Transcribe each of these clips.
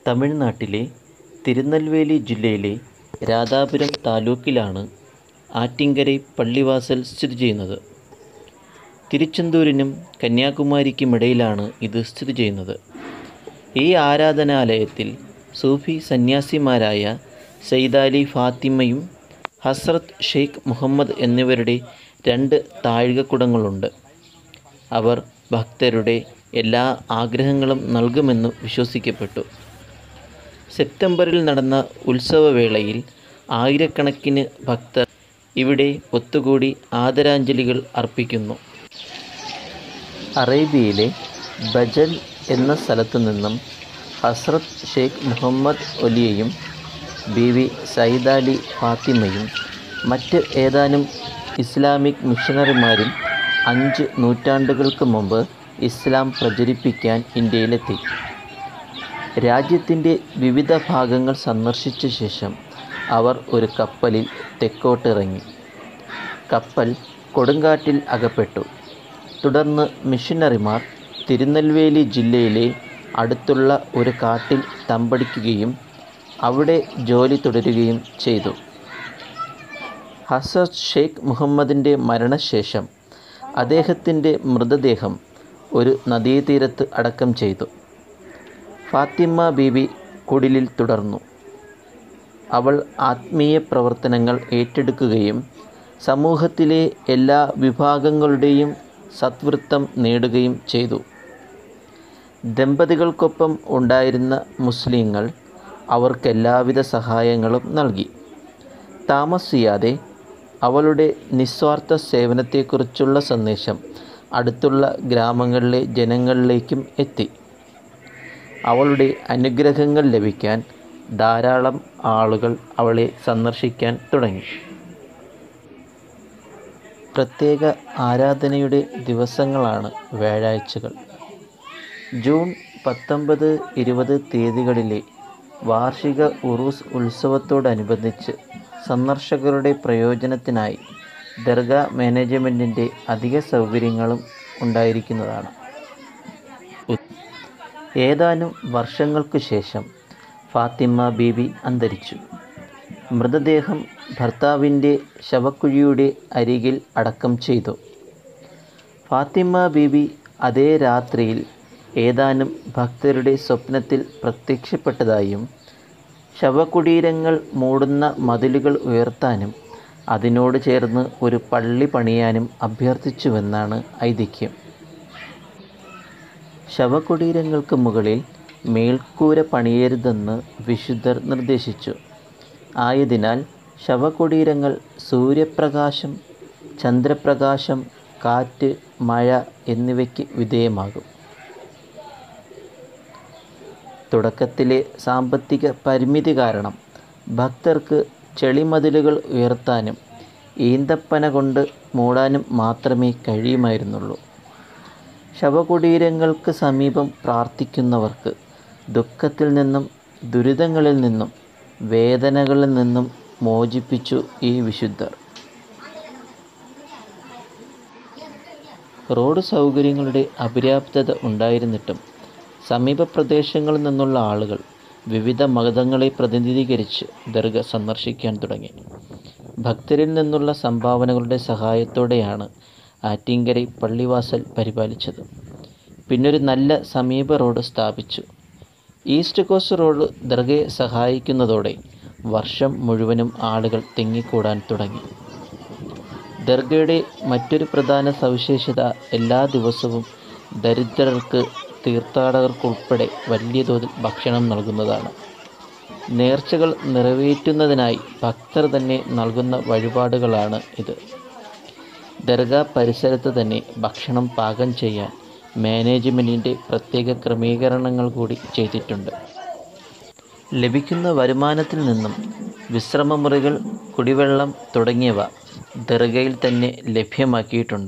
തമിഴ്നാട്ടിലെ തിരുനെൽവേലി ജില്ലയിലെ രാധാപുരം താലൂക്കിലാണ് ആറ്റിങ്കരെ പള്ളിവാസൽ സ്ഥിതി ചെയ്യുന്നത് തിരുച്ചെന്തൂരിനും കന്യാകുമാരിക്കുമിടയിലാണ് ഇത് സ്ഥിതി ചെയ്യുന്നത് ഈ ആരാധനാലയത്തിൽ സൂഫി സന്യാസിമാരായ സെയ്ദാലി ഫാത്തിമയും ഹസ്രത്ത് ഷെയ്ഖ് മുഹമ്മദ് എന്നിവരുടെ രണ്ട് താഴികക്കുടങ്ങളുണ്ട് അവർ ഭക്തരുടെ എല്ലാ ആഗ്രഹങ്ങളും നൽകുമെന്ന് വിശ്വസിക്കപ്പെട്ടു സെപ്റ്റംബറിൽ നടന്ന ഉത്സവവേളയിൽ ആയിരക്കണക്കിന് ഭക്തർ ഇവിടെ ഒത്തുകൂടി ആദരാഞ്ജലികൾ അർപ്പിക്കുന്നു അറേബ്യയിലെ ബജൽ എന്ന സ്ഥലത്തു നിന്നും ഹസ്രത്ത് ഷെയ്ഖ് മുഹമ്മദ് ഒലിയയും ബീവി സൈദാലി ഫാത്തിമയും മറ്റ് ഏതാനും ഇസ്ലാമിക് മിഷണറിമാരും അഞ്ച് നൂറ്റാണ്ടുകൾക്ക് മുമ്പ് ഇസ്ലാം പ്രചരിപ്പിക്കാൻ ഇന്ത്യയിലെത്തി രാജ്യത്തിൻ്റെ വിവിധ ഭാഗങ്ങൾ സന്ദർശിച്ച ശേഷം അവർ ഒരു കപ്പലിൽ തെക്കോട്ടിറങ്ങി കപ്പൽ കൊടുങ്കാറ്റിൽ അകപ്പെട്ടു തുടർന്ന് മിഷനറിമാർ തിരുനെൽവേലി ജില്ലയിലെ അടുത്തുള്ള ഒരു കാട്ടിൽ തമ്പടിക്കുകയും അവിടെ ജോലി തുടരുകയും ചെയ്തു ഹസത്ത് ഷെയ്ഖ് മുഹമ്മദിൻ്റെ മരണശേഷം അദ്ദേഹത്തിൻ്റെ മൃതദേഹം ഒരു നദീതീരത്ത് അടക്കം ചെയ്തു ഫാത്തിമ ബീബി കുടിലിൽ തുടർന്നു അവൾ ആത്മീയ പ്രവർത്തനങ്ങൾ ഏറ്റെടുക്കുകയും സമൂഹത്തിലെ എല്ലാ വിഭാഗങ്ങളുടെയും സത്വൃത്തം നേടുകയും ചെയ്തു ദമ്പതികൾക്കൊപ്പം ഉണ്ടായിരുന്ന മുസ്ലിങ്ങൾ അവർക്ക് എല്ലാവിധ സഹായങ്ങളും നൽകി താമസിയാതെ അവളുടെ നിസ്വാർത്ഥ സേവനത്തെക്കുറിച്ചുള്ള സന്ദേശം അടുത്തുള്ള ഗ്രാമങ്ങളിലെ ജനങ്ങളിലേക്കും എത്തി അവളുടെ അനുഗ്രഹങ്ങൾ ലഭിക്കാൻ ധാരാളം ആളുകൾ അവളെ സന്ദർശിക്കാൻ തുടങ്ങി പ്രത്യേക ആരാധനയുടെ ദിവസങ്ങളാണ് വ്യാഴാഴ്ചകൾ ജൂൺ പത്തൊമ്പത് ഇരുപത് തീയതികളിലെ വാർഷിക ഉറൂസ് ഉത്സവത്തോടനുബന്ധിച്ച് സന്ദർശകരുടെ പ്രയോജനത്തിനായി ദർഗ മാനേജ്മെൻറ്റിൻ്റെ അധിക സൗകര്യങ്ങളും ഉണ്ടായിരിക്കുന്നതാണ് ഏതാനും വർഷങ്ങൾക്കു ശേഷം ഫാത്തിമ ബീബി അന്തരിച്ചു മൃതദേഹം ഭർത്താവിൻ്റെ ശവക്കുഴിയുടെ അരികിൽ അടക്കം ചെയ്തു ഫാത്തിമ ബീബി അതേ രാത്രിയിൽ ഏതാനും ഭക്തരുടെ സ്വപ്നത്തിൽ പ്രത്യക്ഷപ്പെട്ടതായും ശവകുടീരങ്ങൾ മൂടുന്ന മതിലുകൾ ഉയർത്താനും അതിനോട് ചേർന്ന് ഒരു പള്ളി പണിയാനും അഭ്യർത്ഥിച്ചുവെന്നാണ് ഐതിഹ്യം ശവകുടീരങ്ങൾക്ക് മുകളിൽ മേൽക്കൂര പണിയരുതെന്ന് വിശുദ്ധർ നിർദ്ദേശിച്ചു ആയതിനാൽ ശവകുടീരങ്ങൾ സൂര്യപ്രകാശം ചന്ദ്രപ്രകാശം കാറ്റ് മഴ എന്നിവയ്ക്ക് വിധേയമാകും തുടക്കത്തിലെ സാമ്പത്തിക പരിമിതി കാരണം ഭക്തർക്ക് ചെളിമതിലുകൾ ഉയർത്താനും ഈന്തപ്പന കൊണ്ട് മൂടാനും മാത്രമേ കഴിയുമായിരുന്നുള്ളൂ ശവകുടീരങ്ങൾക്ക് സമീപം പ്രാർത്ഥിക്കുന്നവർക്ക് ദുഃഖത്തിൽ നിന്നും ദുരിതങ്ങളിൽ നിന്നും വേദനകളിൽ നിന്നും മോചിപ്പിച്ചു ഈ വിശുദ്ധർ റോഡ് സൗകര്യങ്ങളുടെ അപര്യാപ്തത ഉണ്ടായിരുന്നിട്ടും സമീപ പ്രദേശങ്ങളിൽ നിന്നുള്ള ആളുകൾ വിവിധ മതങ്ങളെ പ്രതിനിധീകരിച്ച് ദർഗ സന്ദർശിക്കാൻ തുടങ്ങി ഭക്തരിൽ നിന്നുള്ള സംഭാവനകളുടെ സഹായത്തോടെയാണ് ആറ്റിങ്കരെ പള്ളിവാസൽ പരിപാലിച്ചത് പിന്നൊരു നല്ല സമീപ റോഡ് സ്ഥാപിച്ചു ഈസ്റ്റ് കോസ്റ്റ് റോഡ് ദർഗയെ സഹായിക്കുന്നതോടെ വർഷം മുഴുവനും ആളുകൾ തിങ്ങിക്കൂടാൻ തുടങ്ങി ദർഗയുടെ മറ്റൊരു പ്രധാന സവിശേഷത എല്ലാ ദിവസവും ദരിദ്രർക്ക് തീർത്ഥാടകർക്കുൾപ്പെടെ വലിയ തോതിൽ ഭക്ഷണം നൽകുന്നതാണ് നേർച്ചകൾ നിറവേറ്റുന്നതിനായി ഭക്തർ തന്നെ നൽകുന്ന വഴിപാടുകളാണ് ഇത് ദർഗ പരിസരത്ത് തന്നെ ഭക്ഷണം പാകം ചെയ്യാൻ മാനേജ്മെൻറ്റിൻ്റെ പ്രത്യേക ക്രമീകരണങ്ങൾ കൂടി ചെയ്തിട്ടുണ്ട് ലഭിക്കുന്ന വരുമാനത്തിൽ നിന്നും വിശ്രമമുറികൾ കുടിവെള്ളം തുടങ്ങിയവ ദർഗയിൽ തന്നെ ലഭ്യമാക്കിയിട്ടുണ്ട്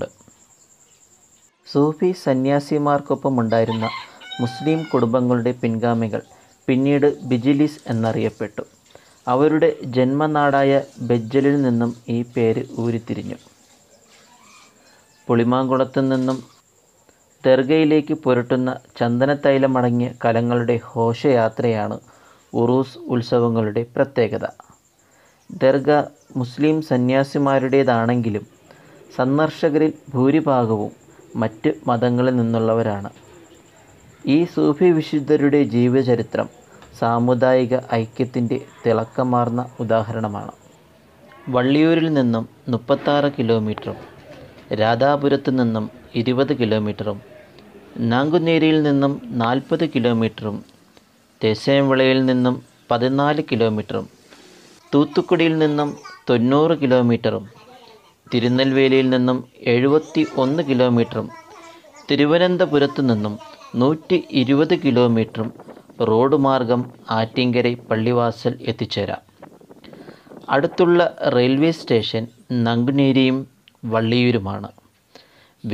സൂഫി സന്യാസിമാർക്കൊപ്പം ഉണ്ടായിരുന്ന മുസ്ലിം കുടുംബങ്ങളുടെ പിൻഗാമികൾ പിന്നീട് ബിജിലിസ് എന്നറിയപ്പെട്ടു അവരുടെ ജന്മനാടായ ബെജ്ജലിൽ നിന്നും ഈ പേര് ഊരിത്തിരിഞ്ഞു പുളിമാങ്കുളത്തു നിന്നും ദർഗയിലേക്ക് പുരട്ടുന്ന ചന്ദനത്തൈലമടങ്ങിയ കലങ്ങളുടെ ഘോഷയാത്രയാണ് ഉറൂസ് ഉത്സവങ്ങളുടെ പ്രത്യേകത ദർഗ മുസ്ലിം സന്യാസിമാരുടേതാണെങ്കിലും സന്ദർശകരിൽ ഭൂരിഭാഗവും മറ്റ് മതങ്ങളിൽ നിന്നുള്ളവരാണ് ഈ സൂഫി വിശുദ്ധരുടെ ജീവചരിത്രം സാമുദായിക ഐക്യത്തിൻ്റെ തിളക്കമാർന്ന ഉദാഹരണമാണ് വള്ളിയൂരിൽ നിന്നും മുപ്പത്താറ് കിലോമീറ്ററും രാധാപുരത്ത് നിന്നും ഇരുപത് കിലോമീറ്ററും നാങ്കുനേരിയിൽ നിന്നും നാൽപ്പത് കിലോമീറ്ററും തേസേംവിളയിൽ നിന്നും പതിനാല് കിലോമീറ്ററും തൂത്തുക്കുടിയിൽ നിന്നും തൊണ്ണൂറ് കിലോമീറ്ററും തിരുനെൽവേലിയിൽ നിന്നും എഴുപത്തി ഒന്ന് കിലോമീറ്ററും തിരുവനന്തപുരത്തു നിന്നും നൂറ്റി ഇരുപത് കിലോമീറ്ററും റോഡ് മാർഗം ആറ്റിങ്കര പള്ളിവാസൽ എത്തിച്ചേരാം അടുത്തുള്ള റെയിൽവേ സ്റ്റേഷൻ നങ്കുനേരിയും വള്ളിയൂരുമാണ്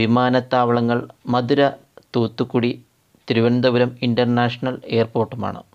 വിമാനത്താവളങ്ങൾ മധുര തൂത്തുക്കുടി തിരുവനന്തപുരം ഇൻ്റർനാഷണൽ എയർപോർട്ടുമാണ്